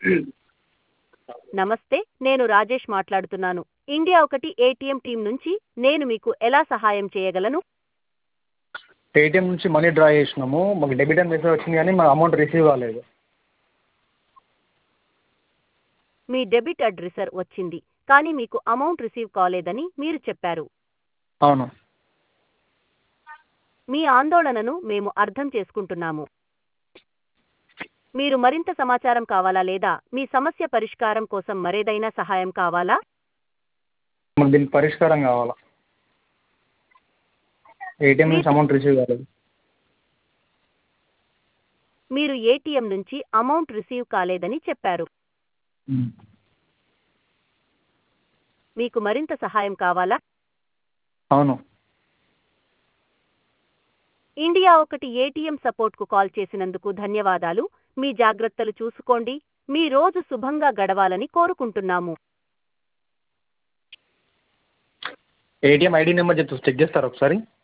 నమస్తే నేను రాజేష్ మాట్లాడుతున్నాను ఇండియా ఒకటి ఏటీఎం టీం నుంచి నేను మీకు ఎలా సహాయం చేయగలను ఏటీఎం నుంచి మనీ డ్రా చేసినాము మాకు డెబిట్ అని మెసేజ్ వచ్చింది కానీ మా అమౌంట్ రిసీవ్ కాలేదు మీ డెబిట్ అడ్రెసర్ వచ్చింది కానీ మీకు అమౌంట్ రిసీవ్ కాలేదని మీరు చెప్పారు అవును మీ ఆందోళనను మేము అర్థం చేసుకుంటున్నాము మీరు మరింత సమాచారం కావాలా లేదా మీ సమస్య పరిష్కారం కోసం మరేదైనా సహాయం కావాలా మాకు దీనికి పరిష్కారం కావాలా ఏటీఎం నుంచి అమౌంట్ రిసీవ్ కాలేదు మీరు ఏటీఎం నుంచి అమౌంట్ రిసీవ్ కాలేదని చెప్పారు మీకు మరింత సహాయం కావాలా అవును ఇండియా ఒకటి ఏటీఎం సపోర్ట్కు కాల్ చేసినందుకు ధన్యవాదాలు మీ జాగ్రత్తలు చూసుకోండి మీ రోజు శుభంగా గడవాలని కోరుకుంటున్నాము ఏటీఎం ఐడి నెంబర్ చెప్తా చెక్ చేస్తారా ఒకసారి